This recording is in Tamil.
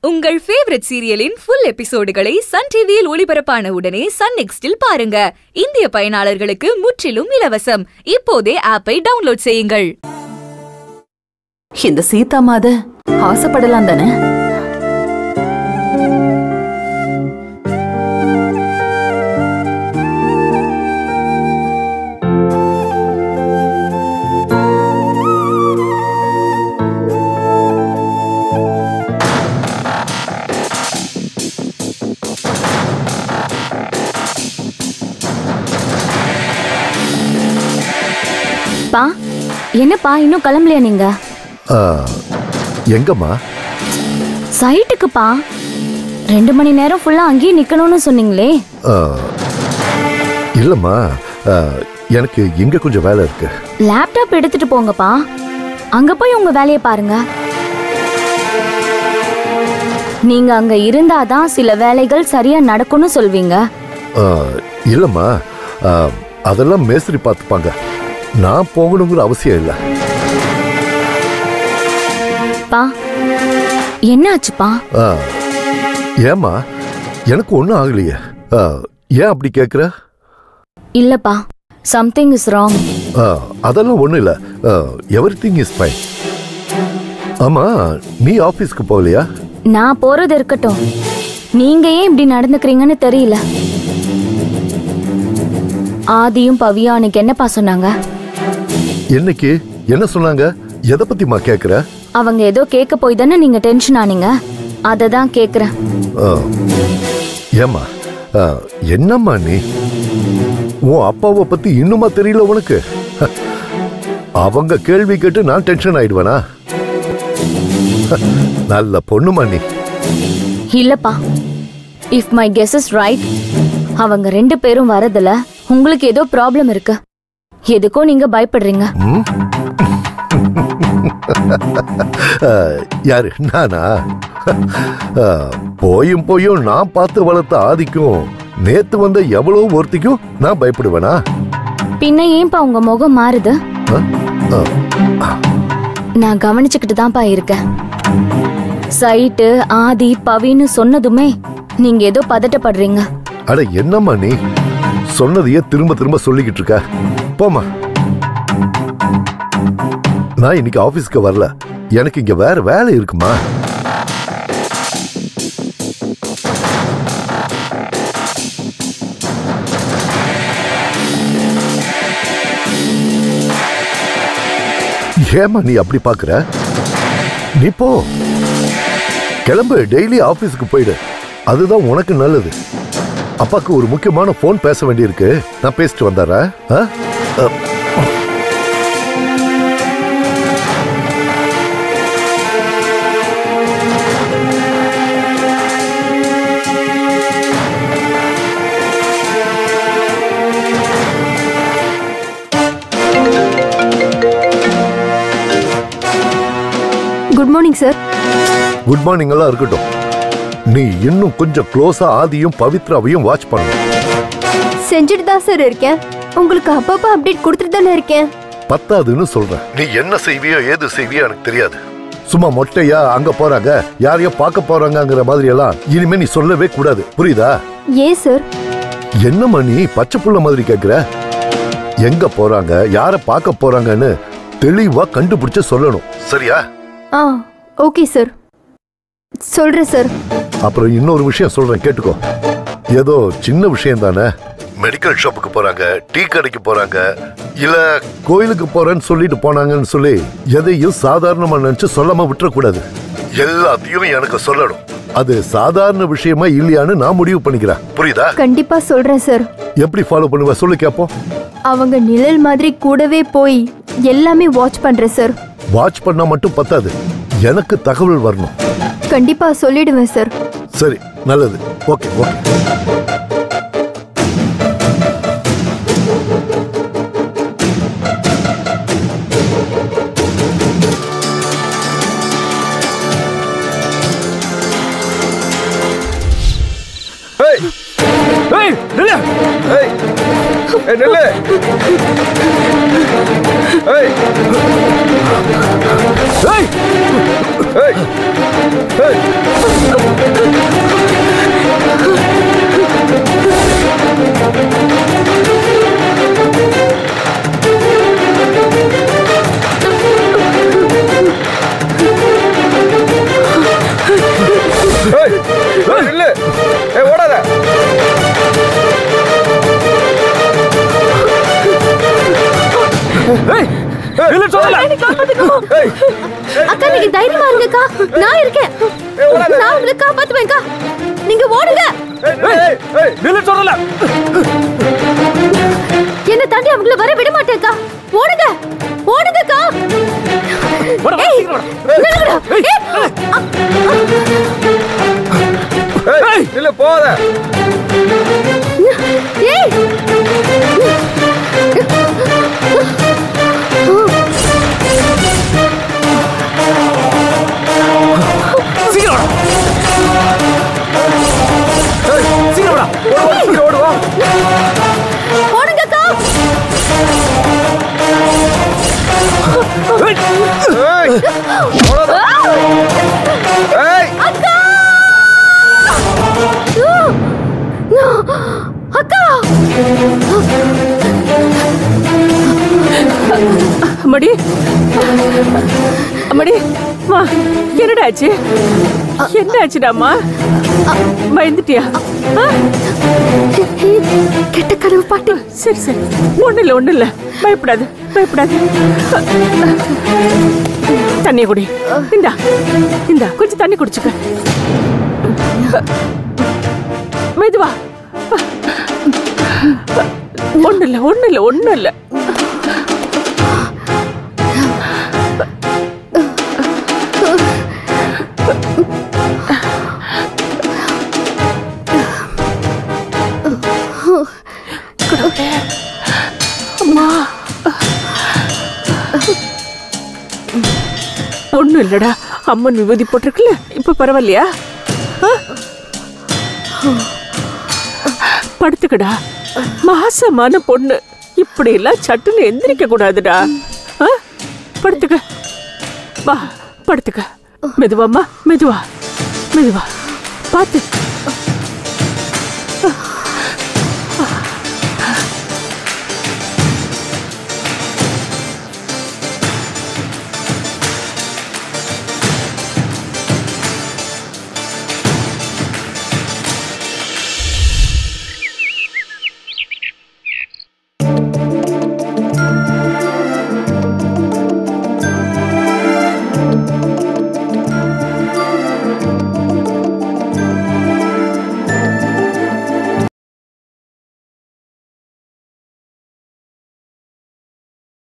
உங்கள் ஃபேவரட் சீரியலின் ஃபுல் எபிசோடுகளை சன் டிவியில் ஒளிபரப்பான உடனே சன் நெக்ஸ்டில் பாருங்க இந்திய பயனாளர்களுக்கு முற்றிலும் இலவசம் இப்போதே ஆப்பை டவுன்லோட் செய்யுங்கள் இந்த சீதா மாத ஆசைப்படலாம் தானே பா என்னப்பா இன்னும் கிளம்பலையா நீங்க ஆ, எங்கம்மா சைட்டுக்குப்பா ரெண்டு மணி நேரம் ஃபுல்லா அங்கேயே நிக்கணும்னு சொன்னீங்களே ஆ, இல்லம்மா ஆ, எனக்கு இங்க கொஞ்சம் வேலை இருக்கு லேப்டாப் எடுத்துட்டு போங்கப்பா அங்க போய் உங்க வேலையை பாருங்க நீங்க அங்க இருந்தாதான் சில வேலைகள் சரியா நடக்கும்னு சொல்வீங்க ஆ, இல்லம்மா ஆ, அதெல்லாம் மேஸ்திரி பார்த்துப்பாங்க நான் போகணுங்கிற அவசியம் இல்லை பா என்னாச்சுப்பா ஆ, ஏம்மா எனக்கு ஒன்றும் ஆகலையே ஆ, ஏன் அப்படி கேட்குற இல்லப்பா சம்திங் இஸ் ராங் அதெல்லாம் ஒன்றும் இல்லை எவ்ரி திங் இஸ் ஃபைன் ஆமா நீ ஆஃபீஸ்க்கு போகலையா நான் போறது இருக்கட்டும் நீங்க ஏன் இப்படி நடந்துக்கிறீங்கன்னு தெரியல ஆதியும் பவியா அன்னைக்கு என்னப்பா சொன்னாங்க என்னைக்கு என்ன சொன்னாங்க எதை பத்திமா கேட்குற அவங்க ஏதோ கேட்க போய் தானே நீங்க டென்ஷன் ஆனீங்க அதை தான் கேக்குறேன் ஆ. ஏம்மா ஆ, என்னம்மா நீ உன் அப்பாவை பத்தி இன்னுமா தெரியல உனக்கு ஹ, அவங்க கேள்வி கேட்டு நான் டென்ஷன் ஆயிடுவேனா ஹ, நல்ல பொண்ணுமா நீ இல்லப்பா if my guess is right அவங்க ரெண்டு பேரும் வரதுல உங்களுக்கு ஏதோ ப்ராப்ளம் இருக்கு எதுக்கோ நீங்க பயப்படுறீங்க ம்? ஆ, யாரு நானா ஆ, போயும் போயும் நான் பார்த்து வளர்த்த ஆதிக்கும் நேத்து வந்த எவ்வளவு ஒருத்திக்கும் நான் பயப்படுவேனா பின்ன ஏன்பா உங்க முகம் மாறுது ஆ? ஆ. நான் கவனிச்சுக்கிட்டு தான்ப்பா இருக்கேன் சைட்டு ஆதி பவின்னு சொன்னதுமே நீங்க ஏதோ பதட்டப்படுறீங்க அட என்னம்மா நீ சொன்னதையே திரும்ப திரும்ப சொல்லிக்கிட்டு இருக்க போமா நான் இன்னைக்கு ஆபீஸ்க்கு வரல எனக்கு இங்க வேற வேலை இருக்குமா ஏமா நீ அப்படி பாக்குற நீ போ கிளம்பு டெய்லி ஆபீஸ்க்கு போயிடு அதுதான் உனக்கு நல்லது அப்பாக்கு ஒரு முக்கியமான ஃபோன் பேச வேண்டியிருக்கு நான் பேசிட்டு வந்தாரா good morning sir good morning எல்லாம் இருக்கட்டும் நீ இன்னும் கொஞ்சம் க்ளோஸா ஆதியும் பவித்ராவையும் வாட்ச் பண்ணு செஞ்சுட்டு தான் சார் இருக்கேன் உங்களுக்கு அப்பப்போ அப்டேட் கொடுத்துட்டு தானே இருக்கேன் பத்தாதுன்னு சொல்றேன் நீ என்ன செய்வியோ ஏது செய்வியோ எனக்கு தெரியாது சும்மா மொட்டையா அங்க போறாங்க யாரையோ பார்க்க போறாங்கங்கிற மாதிரி எல்லாம் இனிமே நீ சொல்லவே கூடாது புரியுதா ஏன் சார் என்னம்மா நீ பச்சை புள்ள மாதிரி கேக்குற எங்க போறாங்க யார பார்க்க போறாங்கன்னு தெளிவா கண்டுபிடிச்சு சொல்லணும் சரியா ஆ ஓகே சார் சொல்கிறேன் சார் அப்புறம் இன்னொரு விஷயம் சொல்றேன் கேட்டுக்கோ ஏதோ சின்ன விஷயம் தானே மெடிக்கல் ஷாப்புக்கு போறாங்க டீ கடைக்கு போறாங்க இல்ல கோயிலுக்கு போறேன்னு சொல்லிட்டு போனாங்கன்னு சொல்லி எதையும் சாதாரணமா நினைச்சு சொல்லாம விட்டுறக்கூடாது எல்லாத்தையும் எனக்கு சொல்லணும் அது சாதாரண விஷயமா இல்லையான்னு நான் முடிவு பண்ணிக்கிறேன் புரியுதா கண்டிப்பாக சொல்கிறேன் சார் எப்படி ஃபாலோ பண்ணுவ சொல்லு கேப்போம் அவங்க நிழல் மாதிரி கூடவே போய் எல்லாமே வாட்ச் பண்ணுறேன் சார் வாட்ச் பண்ணா மட்டும் பத்தாது எனக்கு தகவல் வரணும் கண்டிப்பாக சொல்லிடுவேன் சார் சரி நல்லது ஓகே ஓகே ஏய் ஏய் நில்லு ஏய் ஏய் நில்லு ஏய் ஏய் ஏய் ஏய் ஏய் ஏய் நில்லு ஏய் ஓடாத ஏய் ஏய் நில்லு சொல்லல ஏய் அக்கா நீங்க தைரியமா இருங்கக்கா நான் இருக்கேன் ஏய், ஓடாத. நான் உங்களை காப்பாத்துவேன்க்கா நீங்க ஓடுங்க ஏய் ஏய் ஏய் நில்லு சொல்லல என்ன தாண்டி அவங்கள வர விட மாட்டேன்க்கா ஓடுங்க ஓடுங்கக்கா வர ஏய், சீக்கிரம் வர. நில்லுங்கடா. ஏய், ஏய் நில்லு போகாத ஏய் சீக்கிரம் வாடா. ஏய், சீக்கிரம் வாடா. ஓடு, ஓடு, சீக்கிரம் ஓடு, வா. ஓடுங்கக்கா ஏய், ஓடாத. ஏய், அக்கா அம்மாடி அம்மாடி வா என்னடா ஆச்சு என்ன ஆச்சுடாமா பயந்துட்டியா ஆ? கெட்ட கனவு பாட்டி சரி சரி ஒண்ணு இல்ல ஒண்ணு இல்ல பயப்படாது பயப்படாது தண்ணிய குடி இந்தா இந்தா கொஞ்சம் தண்ணி குடிச்சுக்க மெதுவா ஒண்ணு இல்ல ஒண்ணு இல்ல ஒண்ணு இல்ல அம்மா ஒண்ணும் இல்லடா அம்மன் விபூதி போட்டிருக்குல்ல இப்ப பரவாயில்லையா ஆ? படுத்துக்கடா மாசமான பொண்ணு இப்படி எல்லாம் சட்டுன்னு எந்திரிக்க கூடாதுடா ஆ? படுத்துக்க வா படுத்துக்க மெதுவாம்மா மெதுவா மெதுவா பார்த்து